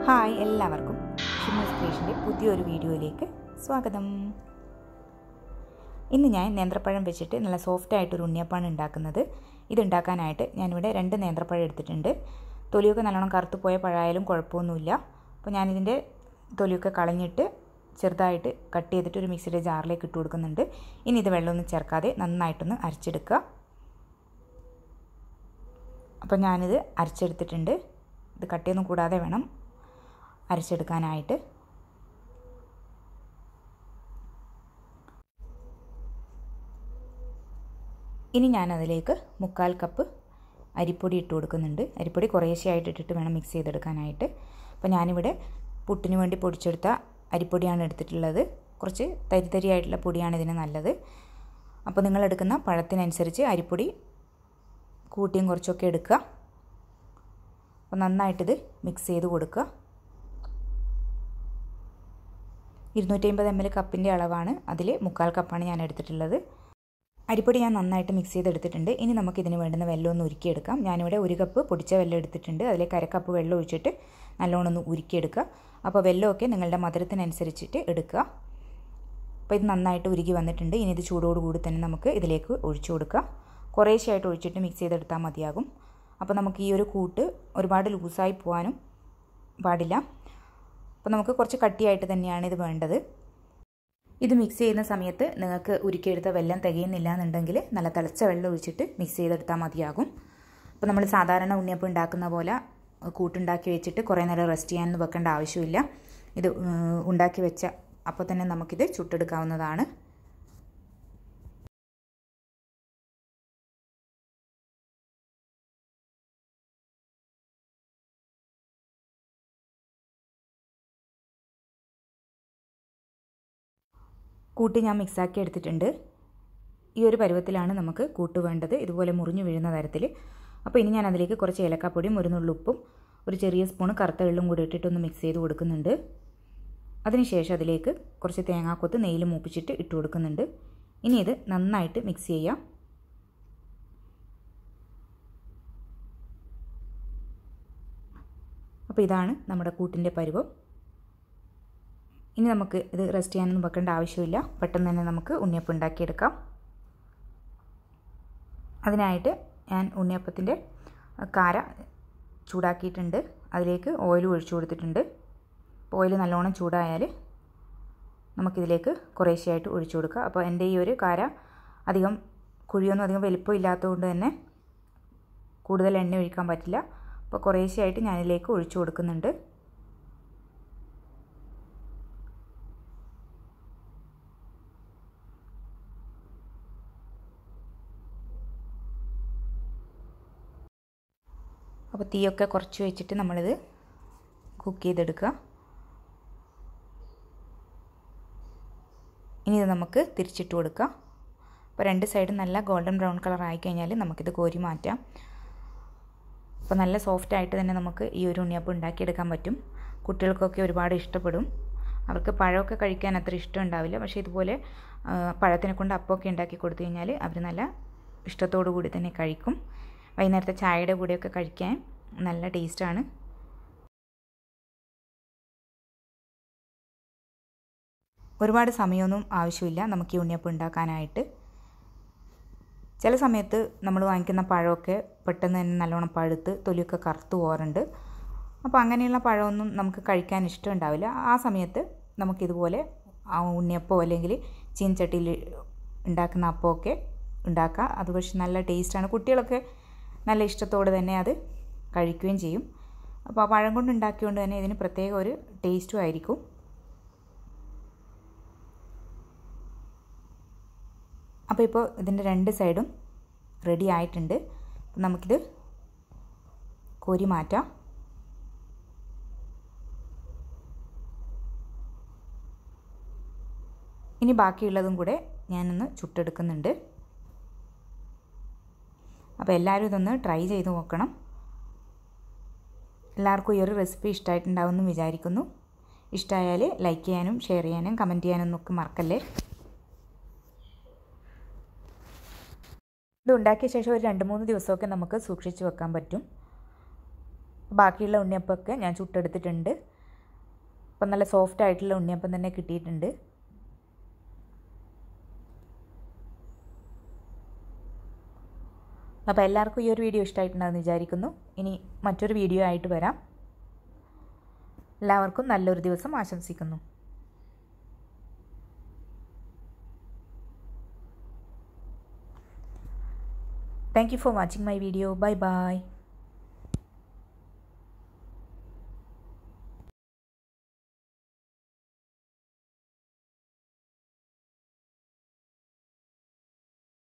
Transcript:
Hi എല്ലാവർക്കും ഷിമ്മസ് ക്രിയേഷൻ്റെ പുതിയൊരു വീഡിയോയിലേക്ക് സ്വാഗതം ഇന്ന് ഞാൻ നേന്ത്രപ്പഴം വെച്ചിട്ട് നല്ല സോഫ്റ്റ് ആയിട്ടൊരു ഉണ്ണിയപ്പാണ് ഉണ്ടാക്കുന്നത് ഇതുണ്ടാക്കാനായിട്ട് ഞാനിവിടെ രണ്ട് നേന്ത്രപ്പഴം എടുത്തിട്ടുണ്ട് തൊലിയൊക്കെ നല്ലോണം കറുത്തു പോയ പഴമായാലും കുഴപ്പമൊന്നുമില്ല അപ്പോൾ ഞാനിതിൻ്റെ തൊലിയൊക്കെ കളഞ്ഞിട്ട് ചെറുതായിട്ട് കട്ട് ചെയ്തിട്ട് ഒരു മിക്സിയുടെ ജാറിലേക്ക് ഇട്ട് കൊടുക്കുന്നുണ്ട് ഇനി ഇത് വെള്ളമൊന്നും ചേർക്കാതെ നന്നായിട്ടൊന്ന് അരച്ചെടുക്കുക അപ്പോൾ ഞാനിത് അരച്ചെടുത്തിട്ടുണ്ട് ഇത് കട്ടിയൊന്നും കൂടാതെ വേണം അരച്ചെടുക്കാനായിട്ട് ഇനി ഞാനതിലേക്ക് മുക്കാൽ കപ്പ് അരിപ്പൊടി ഇട്ട് കൊടുക്കുന്നുണ്ട് അരിപ്പൊടി കുറേശ്ശെയായിട്ട് ഇട്ടിട്ട് വേണം മിക്സ് ചെയ്തെടുക്കാനായിട്ട് അപ്പോൾ ഞാനിവിടെ പുട്ടിന് വേണ്ടി പൊടിച്ചെടുത്ത അരിപ്പൊടിയാണ് എടുത്തിട്ടുള്ളത് കുറച്ച് തരി തരിയായിട്ടുള്ള പൊടിയാണ് ഇതിന് നല്ലത് അപ്പോൾ നിങ്ങൾ എടുക്കുന്ന പഴത്തിനനുസരിച്ച് അരിപ്പൊടി കൂട്ടിയും കുറച്ചൊക്കെ എടുക്കുക അപ്പോൾ നന്നായിട്ടിത് മിക്സ് ചെയ്ത് കൊടുക്കുക ഇരുന്നൂറ്റി അമ്പത് എം എൽ കപ്പിൻ്റെ അളവാണ് അതിൽ മുക്കാൽ കപ്പാണ് ഞാൻ എടുത്തിട്ടുള്ളത് അരിപ്പൊടി ഞാൻ നന്നായിട്ട് മിക്സ് ചെയ്തെടുത്തിട്ടുണ്ട് ഇനി നമുക്ക് ഇതിന് വേണ്ടുന്ന വെള്ളം ഒന്ന് ഉരുക്കിയെടുക്കാം ഞാനിവിടെ ഒരു കപ്പ് പൊടിച്ച വെള്ളം എടുത്തിട്ടുണ്ട് അതിലേക്ക് അരക്കപ്പ് വെള്ളം ഒഴിച്ചിട്ട് നല്ലോണം ഒന്ന് ഉരുക്കിയെടുക്കുക അപ്പോൾ വെള്ളമൊക്കെ നിങ്ങളുടെ മധുരത്തിനനുസരിച്ചിട്ട് എടുക്കുക അപ്പോൾ ഇത് നന്നായിട്ട് ഉരുകി വന്നിട്ടുണ്ട് ഇനി ഇത് ചൂടോടുകൂടി തന്നെ നമുക്ക് ഇതിലേക്ക് ഒഴിച്ചു കൊടുക്കുക കുറേശ്ശെയായിട്ട് ഒഴിച്ചിട്ട് മിക്സ് ചെയ്തെടുത്താൽ മതിയാകും അപ്പോൾ നമുക്ക് ഈ ഒരു കൂട്ട് ഒരുപാട് ലൂസായി പോകാനും പാടില്ല അപ്പോൾ നമുക്ക് കുറച്ച് കട്ടിയായിട്ട് തന്നെയാണ് ഇത് വേണ്ടത് ഇത് മിക്സ് ചെയ്യുന്ന സമയത്ത് നിങ്ങൾക്ക് ഉരുക്കിയെടുത്ത വെള്ളം തികയുന്നില്ല എന്നുണ്ടെങ്കിൽ നല്ല തിളച്ച വെള്ളം ഒഴിച്ചിട്ട് മിക്സ് ചെയ്തെടുത്താൽ മതിയാകും അപ്പോൾ നമ്മൾ സാധാരണ ഉണ്ണിയപ്പം ഉണ്ടാക്കുന്ന പോലെ കൂട്ടുണ്ടാക്കി വെച്ചിട്ട് കുറേ നേരം റെസ്റ്റ് ചെയ്യാനൊന്നും വെക്കേണ്ട ആവശ്യമില്ല ഇത് ഉണ്ടാക്കി വെച്ച അപ്പോൾ തന്നെ നമുക്കിത് ചുട്ടെടുക്കാവുന്നതാണ് കൂട്ട് ഞാൻ മിക്സാക്കി എടുത്തിട്ടുണ്ട് ഈ ഒരു പരുവത്തിലാണ് നമുക്ക് കൂട്ട് വേണ്ടത് ഇതുപോലെ മുറിഞ്ഞു വീഴുന്ന തരത്തിൽ അപ്പോൾ ഇനി ഞാൻ അതിലേക്ക് കുറച്ച് ഏലക്കാപ്പൊടിയും ഒരു നുള്ളുപ്പും ഒരു ചെറിയ സ്പൂണ് കറുത്ത എള്ളും കൂടി ഇട്ടിട്ടൊന്ന് മിക്സ് ചെയ്ത് കൊടുക്കുന്നുണ്ട് അതിനുശേഷം അതിലേക്ക് കുറച്ച് തേങ്ങാക്കൊത്ത് നെയ്യിൽ മൂപ്പിച്ചിട്ട് ഇട്ട് കൊടുക്കുന്നുണ്ട് ഇനി ഇത് നന്നായിട്ട് മിക്സ് ചെയ്യാം അപ്പോൾ ഇതാണ് നമ്മുടെ കൂട്ടിൻ്റെ പരുവം ഇനി നമുക്ക് ഇത് റെസ്റ്റ് ചെയ്യാനൊന്നും വെക്കേണ്ട ആവശ്യമില്ല പെട്ടെന്ന് തന്നെ നമുക്ക് ഉണ്ണിയപ്പം ഉണ്ടാക്കിയെടുക്കാം അതിനായിട്ട് ഞാൻ ഉണ്ണിയപ്പത്തിൻ്റെ കാര ചൂടാക്കിയിട്ടുണ്ട് അതിലേക്ക് ഓയിൽ ഒഴിച്ചു കൊടുത്തിട്ടുണ്ട് ഓയിൽ നല്ലോണം ചൂടായാൽ നമുക്കിതിലേക്ക് കുറേശ്ശെയായിട്ട് ഒഴിച്ചു കൊടുക്കുക അപ്പോൾ എൻ്റെ ഈ ഒരു കാര അധികം കുഴിയൊന്നും അധികം വലിപ്പം ഇല്ലാത്തതുകൊണ്ട് തന്നെ കൂടുതൽ എണ്ണ ഒഴിക്കാൻ പറ്റില്ല അപ്പോൾ കുറേശ്ശെയായിട്ട് ഞാനിതിലേക്ക് ഒഴിച്ചു കൊടുക്കുന്നുണ്ട് അപ്പോൾ തീയൊക്കെ കുറച്ച് വെച്ചിട്ട് നമ്മളിത് കുക്ക് ചെയ്തെടുക്കുക ഇനി ഇത് നമുക്ക് തിരിച്ചിട്ട് കൊടുക്കാം അപ്പോൾ രണ്ട് സൈഡും നല്ല ഗോൾഡൻ ബ്രൗൺ കളർ ആയിക്കഴിഞ്ഞാൽ നമുക്കിത് കോരി മാറ്റാം അപ്പോൾ നല്ല സോഫ്റ്റ് ആയിട്ട് തന്നെ നമുക്ക് ഈ ഒരു ഉണ്ണിയപ്പം ഉണ്ടാക്കിയെടുക്കാൻ പറ്റും കുട്ടികൾക്കൊക്കെ ഒരുപാട് ഇഷ്ടപ്പെടും അവർക്ക് പഴമൊക്കെ കഴിക്കാൻ അത്ര ഇഷ്ടം ഉണ്ടാവില്ല പക്ഷേ ഇതുപോലെ പഴത്തിനെ കൊണ്ട് അപ്പമൊക്കെ ഉണ്ടാക്കി കൊടുത്തു കഴിഞ്ഞാൽ അവർ നല്ല ഇഷ്ടത്തോടു കൂടി തന്നെ കഴിക്കും വൈകുന്നേരത്തെ ചായയുടെ കൂടെയൊക്കെ കഴിക്കാൻ നല്ല ടേസ്റ്റാണ് ഒരുപാട് സമയമൊന്നും ആവശ്യമില്ല നമുക്ക് ഈ ഉണ്ണിയപ്പം ഉണ്ടാക്കാനായിട്ട് ചില സമയത്ത് നമ്മൾ വാങ്ങിക്കുന്ന പഴമൊക്കെ പെട്ടെന്ന് തന്നെ നല്ലോണം പഴുത്ത് തൊലിയൊക്കെ കറുത്തു പോകാറുണ്ട് അപ്പോൾ അങ്ങനെയുള്ള പഴമൊന്നും നമുക്ക് കഴിക്കാൻ ഇഷ്ടമുണ്ടാവില്ല ആ സമയത്ത് നമുക്കിതുപോലെ ഉണ്ണിയപ്പോ അല്ലെങ്കിൽ ചീൻചട്ടിയിൽ ഉണ്ടാക്കുന്ന അപ്പമൊക്കെ ഉണ്ടാക്കുക അത് പക്ഷെ നല്ല ടേസ്റ്റാണ് കുട്ടികളൊക്കെ നല്ല ഇഷ്ടത്തോടെ തന്നെ അത് കഴിക്കുകയും ചെയ്യും അപ്പോൾ ആ പഴം കൊണ്ട് ഉണ്ടാക്കിയതുകൊണ്ട് തന്നെ ഇതിന് പ്രത്യേക ഒരു ടേസ്റ്റും ആയിരിക്കും അപ്പോൾ ഇപ്പോൾ ഇതിൻ്റെ രണ്ട് സൈഡും റെഡി ആയിട്ടുണ്ട് നമുക്കിത് കോരി മാറ്റാം ഇനി ബാക്കിയുള്ളതും കൂടെ ഞാനൊന്ന് ചുട്ടെടുക്കുന്നുണ്ട് അപ്പോൾ എല്ലാവരും ഇതൊന്ന് ട്രൈ ചെയ്ത് നോക്കണം എല്ലാവർക്കും ഈ ഒരു റെസിപ്പി ഇഷ്ടമായിട്ടുണ്ടാവുമെന്ന് വിചാരിക്കുന്നു ഇഷ്ടമായാൽ ലൈക്ക് ചെയ്യാനും ഷെയർ ചെയ്യാനും കമൻറ്റ് ചെയ്യാനും ഒക്കെ മറക്കല്ലേ ഇത് ഉണ്ടാക്കിയ ശേഷം ഒരു രണ്ട് മൂന്ന് ദിവസമൊക്കെ നമുക്ക് സൂക്ഷിച്ച് വെക്കാൻ പറ്റും ബാക്കിയുള്ള ഉണ്ണിയപ്പമൊക്കെ ഞാൻ ചുട്ടെടുത്തിട്ടുണ്ട് അപ്പം നല്ല സോഫ്റ്റ് ആയിട്ടുള്ള ഉണ്ണിയപ്പം തന്നെ കിട്ടിയിട്ടുണ്ട് അപ്പോൾ എല്ലാവർക്കും ഈ ഒരു വീഡിയോ ഇഷ്ടമായിട്ടുണ്ടാകുമെന്ന് വിചാരിക്കുന്നു ഇനി മറ്റൊരു വീഡിയോ ആയിട്ട് വരാം എല്ലാവർക്കും നല്ലൊരു ദിവസം ആശംസിക്കുന്നു Thank you for watching my video. Bye bye.